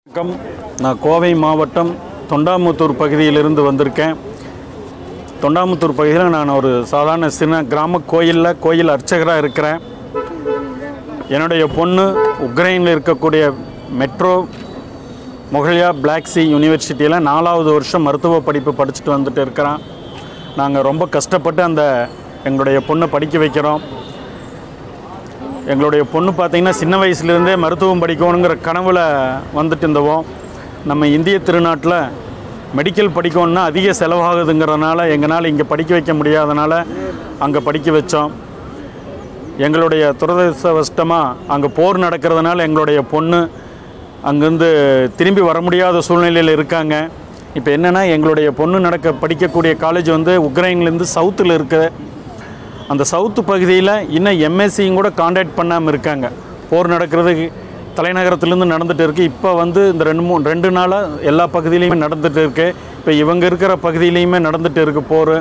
வணக்கம் நான் கோவை மாவட்டம் தொண்டாமுத்தூர் பகுதியிலிருந்து வந்திருக்கேன் தொண்டாமுத்தூர் பகுதியில் நான் ஒரு சாதாரண சின்ன கிராம கோயிலில் கோயில் அர்ச்சகராக இருக்கிறேன் என்னுடைய பொண்ணு உக்ரைனில் இருக்கக்கூடிய மெட்ரோ மொஹலியா பிளாக் சி யூனிவர்சிட்டியில் நாலாவது வருஷம் மருத்துவ படிப்பு படிச்சுட்டு வந்துட்டு இருக்கிறான் நாங்கள் ரொம்ப கஷ்டப்பட்டு அந்த எங்களுடைய பொண்ணை படிக்க வைக்கிறோம் எங்களுடைய பொண்ணு பார்த்தீங்கன்னா சின்ன வயசுலேருந்தே மருத்துவம் படிக்கணுங்கிற கனவில் வந்துட்டு இருந்தவோம் நம்ம இந்திய திருநாட்டில் மெடிக்கல் படிக்கணும்னா அதிக செலவாகுதுங்கிறனால எங்களால் இங்கே படிக்க வைக்க முடியாதனால அங்கே படிக்க வச்சோம் எங்களுடைய துரதிருஷ்டவசமாக அங்கே போர் நடக்கிறதுனால எங்களுடைய பொண்ணு அங்கேருந்து திரும்பி வர முடியாத சூழ்நிலையில் இருக்காங்க இப்போ என்னென்னா எங்களுடைய பொண்ணு நடக்க படிக்கக்கூடிய காலேஜ் வந்து உக்ரைன்லேருந்து சவுத்தில் இருக்குது அந்த சவுத்து பகுதியில் இன்னும் எம்எஸ்சியும் கூட காண்டாக்ட் பண்ணாமல் இருக்காங்க போர் நடக்கிறதுக்கு தலைநகரத்துலேருந்து நடந்துட்டு இருக்கு இப்போ வந்து இந்த ரெண்டு மூணு ரெண்டு நாளாக எல்லா பகுதியிலையுமே நடந்துட்டு இருக்கு இப்போ இவங்க இருக்கிற பகுதியிலையுமே நடந்துட்டு இருக்கு போர்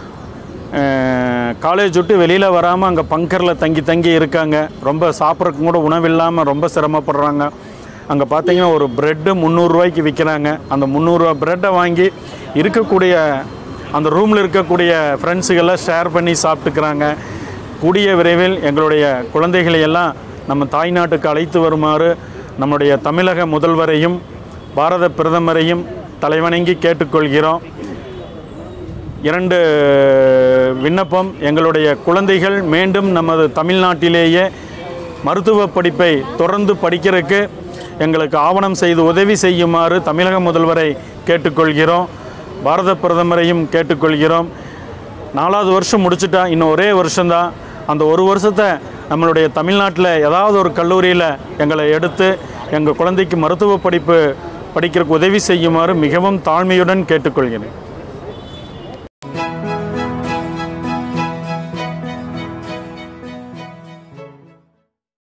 காலேஜ் விட்டு வெளியில் வராமல் அங்கே பங்கரில் தங்கி தங்கி இருக்காங்க ரொம்ப சாப்பிட்றதுக்கு கூட உணவில்லாமல் ரொம்ப சிரமப்படுறாங்க அங்கே பார்த்தீங்கன்னா ஒரு ப்ரெட்டு முந்நூறுரூவாய்க்கு விற்கிறாங்க அந்த முந்நூறுரூவா ப்ரெட்டை வாங்கி இருக்கக்கூடிய அந்த ரூமில் இருக்கக்கூடிய ஃப்ரெண்ட்ஸுகெல்லாம் ஷேர் பண்ணி சாப்பிட்டுக்கிறாங்க கூடிய விரைவில் எங்களுடைய குழந்தைகளை எல்லாம் நம்ம தாய்நாட்டுக்கு அழைத்து வருமாறு நம்முடைய தமிழக முதல்வரையும் பாரத பிரதமரையும் தலைவணங்கி கேட்டுக்கொள்கிறோம் இரண்டு விண்ணப்பம் எங்களுடைய குழந்தைகள் மீண்டும் நமது தமிழ்நாட்டிலேயே மருத்துவ படிப்பை தொடர்ந்து படிக்கிறதுக்கு எங்களுக்கு ஆவணம் செய்து உதவி செய்யுமாறு தமிழக முதல்வரை கேட்டுக்கொள்கிறோம் பாரத பிரதமரையும் கேட்டுக்கொள்கிறோம் நாலாவது வருஷம் முடிச்சுட்டா இன்னும் ஒரே வருஷம்தான் அந்த ஒரு வருஷத்தை நம்மளுடைய தமிழ்நாட்டில் ஏதாவது ஒரு கல்லூரியில் எங்களை எடுத்து எங்கள் குழந்தைக்கு மருத்துவ படிப்பு படிக்கிறதுக்கு உதவி செய்யுமாறு மிகவும் தாழ்மையுடன் கேட்டுக்கொள்கிறேன்